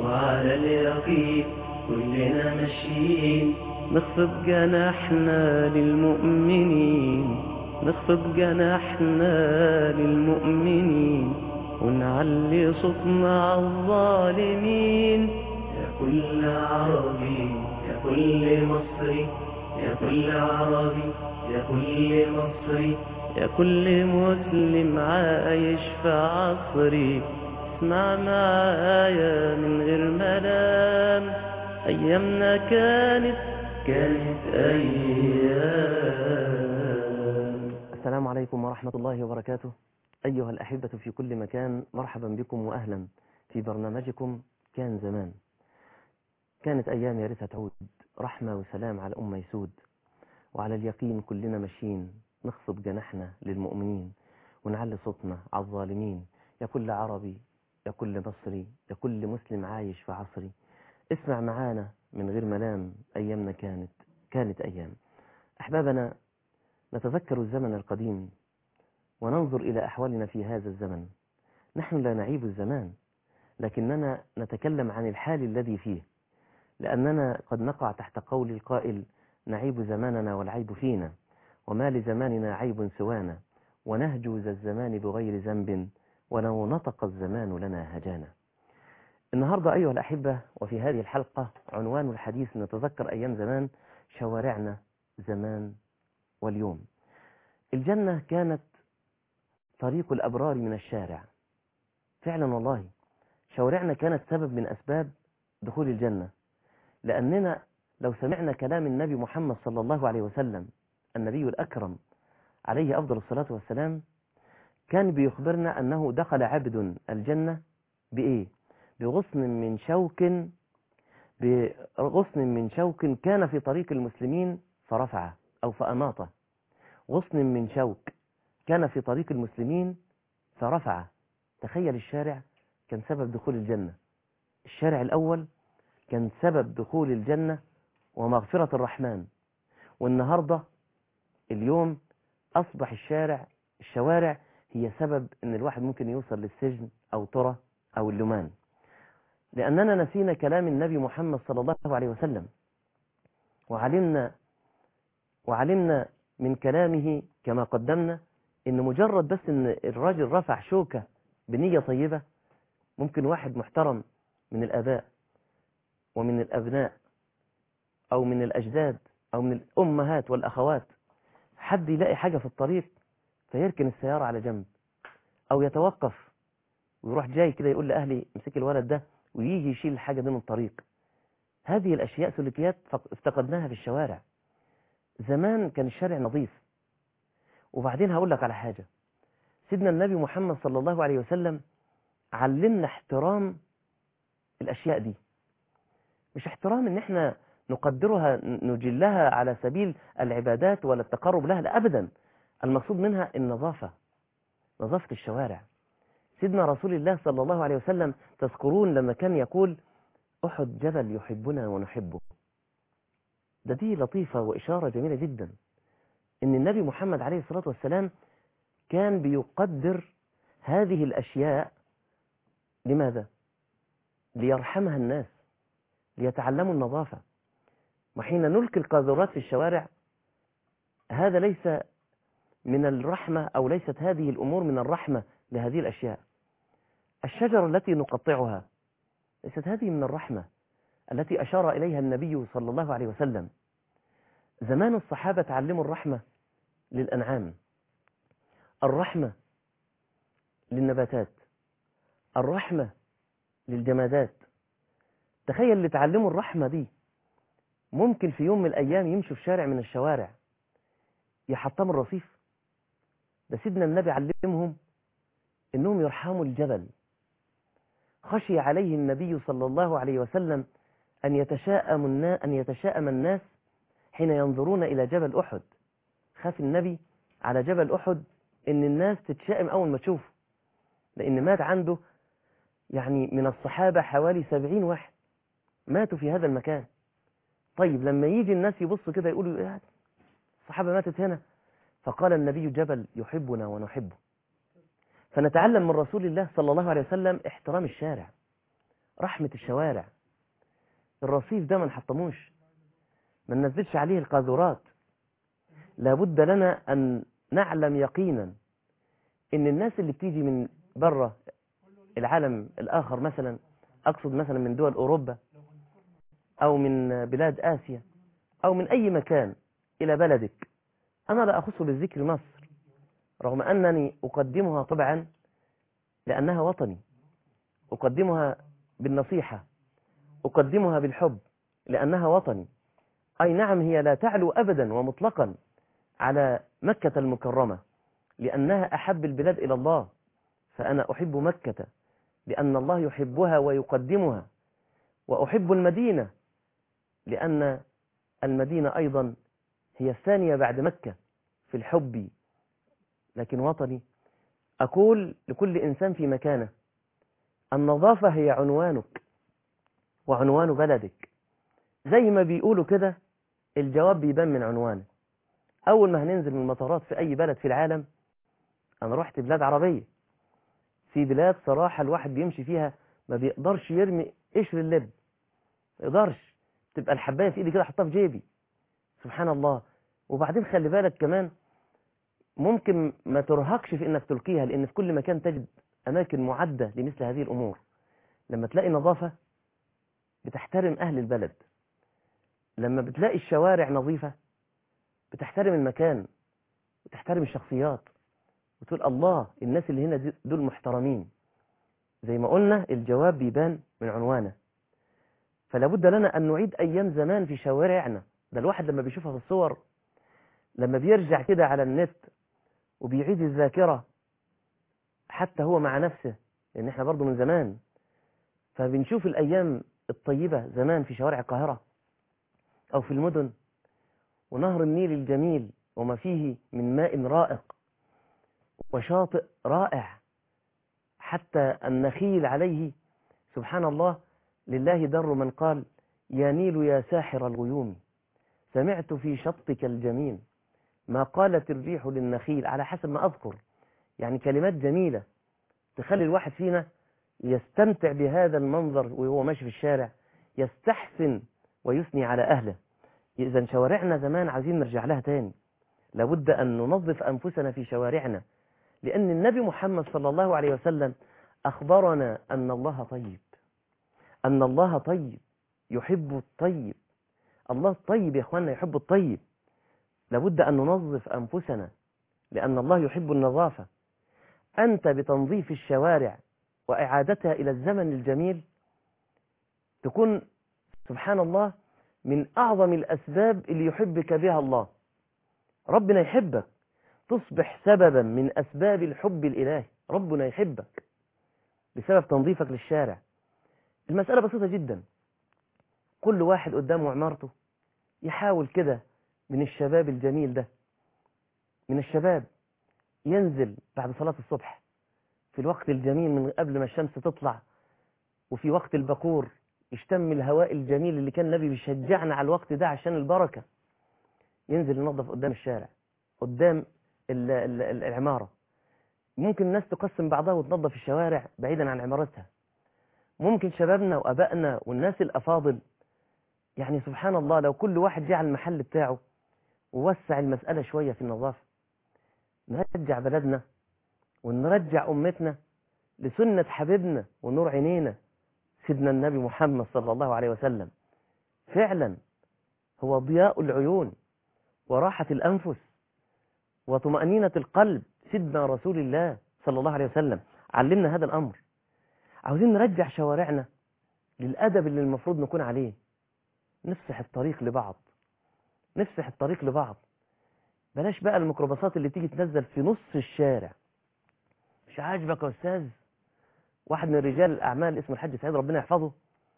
وعلى اليقين كلنا ماشيين نخفض جناحنا للمؤمنين نخفض جناحنا للمؤمنين ونعلي صوتنا على الظالمين يا كل عربي يا كل مصري يا كل عربي يا كل مصري يا كل مسلم عايش في عصري اسمع معايا من غير ملام ايامنا كانت كانت ايام السلام عليكم ورحمة الله وبركاته أيها الأحبة في كل مكان مرحبا بكم وأهلا في برنامجكم كان زمان كانت أيام يا ريتها تعود رحمة وسلام على أمة يسود وعلى اليقين كلنا ماشيين نخفض جناحنا للمؤمنين ونعلي صوتنا على الظالمين يا كل عربي يا كل مصري يا كل مسلم عايش في عصري اسمع معانا من غير ملام أيامنا كانت كانت أيام أحبابنا نتذكر الزمن القديم وننظر إلى أحوالنا في هذا الزمن نحن لا نعيب الزمان لكننا نتكلم عن الحال الذي فيه لأننا قد نقع تحت قول القائل نعيب زماننا والعيب فينا وما لزماننا عيب سوانا ونهجو ذا الزمان بغير ذنب ولو نطق الزمان لنا هجانا النهاردة أيها الأحبة وفي هذه الحلقة عنوان الحديث نتذكر أيام زمان شوارعنا زمان واليوم الجنة كانت طريق الأبرار من الشارع فعلا والله شوارعنا كانت سبب من أسباب دخول الجنة لأننا لو سمعنا كلام النبي محمد صلى الله عليه وسلم النبي الأكرم عليه أفضل الصلاة والسلام كان بيخبرنا أنه دخل عبد الجنة بإيه بغصن من شوك بغصن من شوك كان في طريق المسلمين فرفعه أو فأماطه غصن من شوك كان في طريق المسلمين فرفعه تخيل الشارع كان سبب دخول الجنة الشارع الأول كان سبب دخول الجنة ومغفرة الرحمن والنهاردة اليوم أصبح الشارع الشوارع هي سبب أن الواحد ممكن يوصل للسجن أو ترى أو اللمان لأننا نسينا كلام النبي محمد صلى الله عليه وسلم وعلمنا وعلمنا من كلامه كما قدمنا ان مجرد بس ان الراجل رفع شوكة بنية طيبة ممكن واحد محترم من الاباء ومن الابناء او من الاجداد او من الامهات والاخوات حد يلاقي حاجة في الطريق فيركن السيارة على جنب او يتوقف ويروح جاي كده يقول لاهلي امسك الولد ده ويجي يشيل الحاجة دي من الطريق هذه الاشياء سلوكيات افتقدناها في الشوارع زمان كان الشارع نظيف وبعدين هقول لك على حاجة سيدنا النبي محمد صلى الله عليه وسلم علمنا احترام الأشياء دي مش احترام ان احنا نقدرها نجلها على سبيل العبادات ولا التقرب لها لا أبدا المقصود منها النظافة نظافة الشوارع سيدنا رسول الله صلى الله عليه وسلم تذكرون لما كان يقول أحد جبل يحبنا ونحبه ده دي لطيفة وإشارة جميلة جدا إن النبي محمد عليه الصلاة والسلام كان بيقدر هذه الأشياء لماذا؟ ليرحمها الناس ليتعلموا النظافة وحين نلقي القاذورات في الشوارع هذا ليس من الرحمة أو ليست هذه الأمور من الرحمة لهذه الأشياء الشجرة التي نقطعها ليست هذه من الرحمة التي أشار إليها النبي صلى الله عليه وسلم زمان الصحابة تعلموا الرحمة للأنعام الرحمة للنباتات الرحمة للجمادات تخيل اللي تعلموا الرحمة دي ممكن في يوم من الأيام يمشوا في شارع من الشوارع يحطموا الرصيف ده سيدنا النبي علمهم إنهم يرحموا الجبل خشي عليه النبي صلى الله عليه وسلم أن يتشاءم الناس أن يتشاءم الناس حين ينظرون إلى جبل أحد خاف النبي على جبل أحد إن الناس تتشائم أول ما تشوفه لأن مات عنده يعني من الصحابة حوالي سبعين واحد ماتوا في هذا المكان طيب لما يجي الناس يبصوا كده يقولوا إيه الصحابة ماتت هنا فقال النبي جبل يحبنا ونحبه فنتعلم من رسول الله صلى الله عليه وسلم احترام الشارع رحمة الشوارع الرصيف ده ما نحطموش ما ننزلش عليه القاذورات لابد لنا أن نعلم يقينا ان الناس اللي بتيجي من بره العالم الآخر مثلا أقصد مثلا من دول أوروبا أو من بلاد آسيا أو من أي مكان إلى بلدك أنا لا أخص بالذكر مصر رغم أنني أقدمها طبعا لأنها وطني أقدمها بالنصيحة أقدمها بالحب لأنها وطني أي نعم هي لا تعلو أبدا ومطلقا على مكة المكرمة لأنها أحب البلاد إلى الله فأنا أحب مكة لأن الله يحبها ويقدمها وأحب المدينة لأن المدينة أيضا هي الثانية بعد مكة في الحب لكن وطني أقول لكل إنسان في مكانه النظافة هي عنوانك وعنوان بلدك زي ما بيقولوا كده الجواب بيبان من عنوانه أول ما هننزل من المطارات في أي بلد في العالم أنا رحت بلاد عربية في بلاد صراحة الواحد بيمشي فيها ما بيقدرش يرمي قشر اللب ما يقدرش تبقى الحباية في إيدي كده أحطها في جيبي سبحان الله وبعدين خلي بالك كمان ممكن ما ترهقش في إنك تلقيها لأن في كل مكان تجد أماكن معدة لمثل هذه الأمور لما تلاقي نظافة بتحترم أهل البلد لما بتلاقي الشوارع نظيفة بتحترم المكان وتحترم الشخصيات وتقول الله الناس اللي هنا دول محترمين زي ما قلنا الجواب بيبان من عنوانه فلا بد لنا أن نعيد أيام زمان في شوارعنا ده الواحد لما بيشوفها في الصور لما بيرجع كده على النت وبيعيد الذاكرة حتى هو مع نفسه لأن احنا برضو من زمان فبنشوف الأيام الطيبة زمان في شوارع القاهرة أو في المدن ونهر النيل الجميل وما فيه من ماء رائق وشاطئ رائع حتى النخيل عليه سبحان الله لله در من قال يا نيل يا ساحر الغيوم سمعت في شطك الجميل ما قالت الريح للنخيل على حسب ما أذكر يعني كلمات جميلة تخلي الواحد فينا يستمتع بهذا المنظر وهو ماشي في الشارع يستحسن ويثني على أهله إذا شوارعنا زمان عايزين نرجع لها تاني لابد أن ننظف أنفسنا في شوارعنا لأن النبي محمد صلى الله عليه وسلم أخبرنا أن الله طيب أن الله طيب يحب الطيب الله طيب يا أخوانا يحب الطيب لابد أن ننظف أنفسنا لأن الله يحب النظافة أنت بتنظيف الشوارع وإعادتها إلى الزمن الجميل تكون سبحان الله من أعظم الأسباب اللي يحبك بها الله ربنا يحبك تصبح سببا من أسباب الحب الإلهي ربنا يحبك بسبب تنظيفك للشارع المسألة بسيطة جدا كل واحد قدامه عمارته يحاول كده من الشباب الجميل ده من الشباب ينزل بعد صلاة الصبح في الوقت الجميل من قبل ما الشمس تطلع وفي وقت البكور يشتم الهواء الجميل اللي كان النبي بيشجعنا على الوقت ده عشان البركة ينزل ينظف قدام الشارع قدام ال ال ال العمارة ممكن الناس تقسم بعضها وتنظف الشوارع بعيدا عن عمارتها ممكن شبابنا وأبائنا والناس الأفاضل يعني سبحان الله لو كل واحد جعل المحل بتاعه ووسع المسألة شوية في النظافة نرجع بلدنا ونرجع أمتنا لسنة حبيبنا ونور عينينا سيدنا النبي محمد صلى الله عليه وسلم فعلا هو ضياء العيون وراحة الأنفس وطمأنينة القلب سيدنا رسول الله صلى الله عليه وسلم علمنا هذا الأمر عاوزين نرجع شوارعنا للأدب اللي المفروض نكون عليه نفسح الطريق لبعض نفسح الطريق لبعض بلاش بقى الميكروباصات اللي تيجي تنزل في نص الشارع مش عاجبك يا أستاذ واحد من رجال الأعمال اسمه الحاج سعيد ربنا يحفظه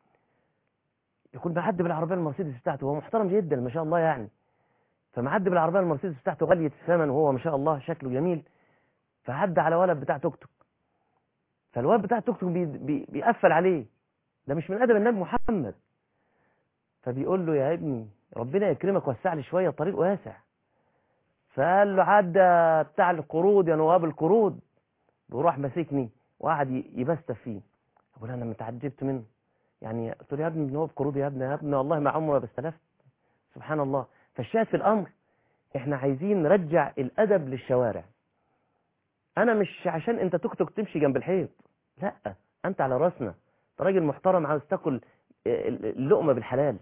يكون معدي بالعربية المرسيدس بتاعته وهو محترم جدا ما شاء الله يعني فمعدي بالعربية المرسيدس بتاعته غالية الثمن وهو ما شاء الله شكله جميل فعدى على ولد بتاع توك توك فالولد بتاع توك توك بي بي بيقفل عليه ده مش من أدب النبي محمد فبيقول له يا ابني ربنا يكرمك وسع لي شوية الطريق واسع فقال له عدى بتاع القروض يا نواب القروض وراح ماسكني وقعد يبستف فيه أقول أنا متعجبت منه يعني قلت له يا ابني هو بقروض يا ابني يا ابني والله ما عمره بس استلفت سبحان الله فالشاهد في الامر احنا عايزين نرجع الادب للشوارع انا مش عشان انت توك توك تمشي جنب الحيط لا انت على راسنا انت راجل محترم عاوز تاكل اللقمه بالحلال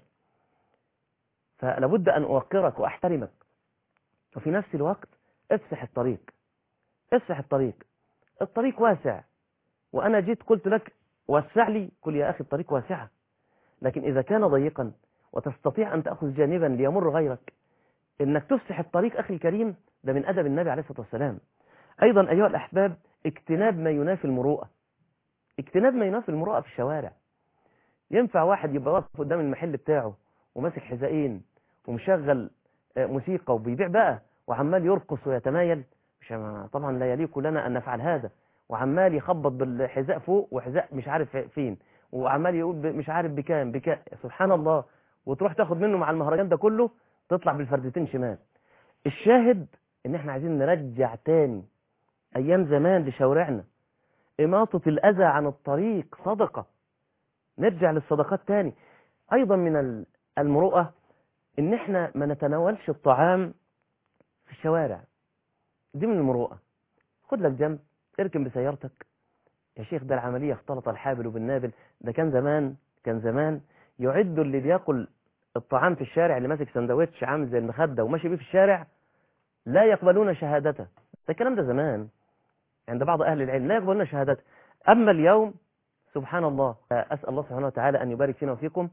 فلابد ان اوقرك واحترمك وفي نفس الوقت افسح الطريق افسح الطريق الطريق واسع وانا جيت قلت لك وسع لي قل يا اخي الطريق واسعه لكن اذا كان ضيقا وتستطيع ان تاخذ جانبا ليمر غيرك انك تفسح الطريق اخي الكريم ده من ادب النبي عليه الصلاه والسلام ايضا ايها الاحباب اجتناب ما ينافي المروءه اجتناب ما ينافي المروءه في الشوارع ينفع واحد يبقى واقف قدام المحل بتاعه وماسك حذائين ومشغل موسيقى وبيبيع بقى وعمال يرقص ويتمايل مش طبعا لا يليق لنا ان نفعل هذا وعمال يخبط بالحذاء فوق وحذاء مش عارف فين وعمال يقول مش عارف بكام بكام سبحان الله وتروح تاخد منه مع المهرجان ده كله تطلع بالفردتين شمال الشاهد ان احنا عايزين نرجع تاني ايام زمان لشوارعنا اماطة الاذى عن الطريق صدقة نرجع للصدقات تاني ايضا من المروءة ان احنا ما نتناولش الطعام في الشوارع دي من المروءة خد لك جنب اركن بسيارتك يا شيخ ده العملية اختلط الحابل بالنابل ده كان زمان كان زمان يعد اللي بياكل الطعام في الشارع اللي ماسك سندوتش عامل زي المخدة وماشي بيه في الشارع لا يقبلون شهادته ده الكلام ده زمان عند بعض أهل العلم لا يقبلون شهادته أما اليوم سبحان الله أسأل الله سبحانه وتعالى أن يبارك فينا وفيكم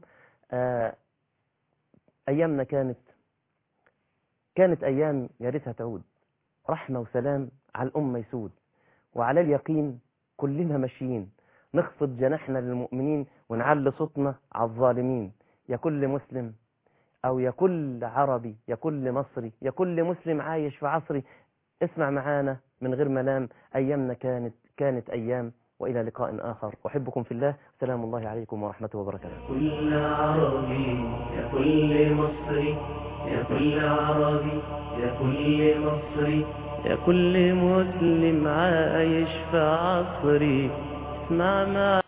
أيامنا كانت كانت أيام يا ريتها تعود رحمة وسلام على الأمة يسود وعلى اليقين كلنا ماشيين نخفض جناحنا للمؤمنين ونعلي صوتنا على الظالمين يا كل مسلم أو يا كل عربي يا كل مصري يا كل مسلم عايش في عصري اسمع معانا من غير ملام أيامنا كانت كانت أيام وإلى لقاء آخر أحبكم في الله سلام الله عليكم ورحمته وبركاته كل عربي يا كل مصري يا كل عربي يا كل مصري يا كل مسلم عايش في عصري اسمع معانا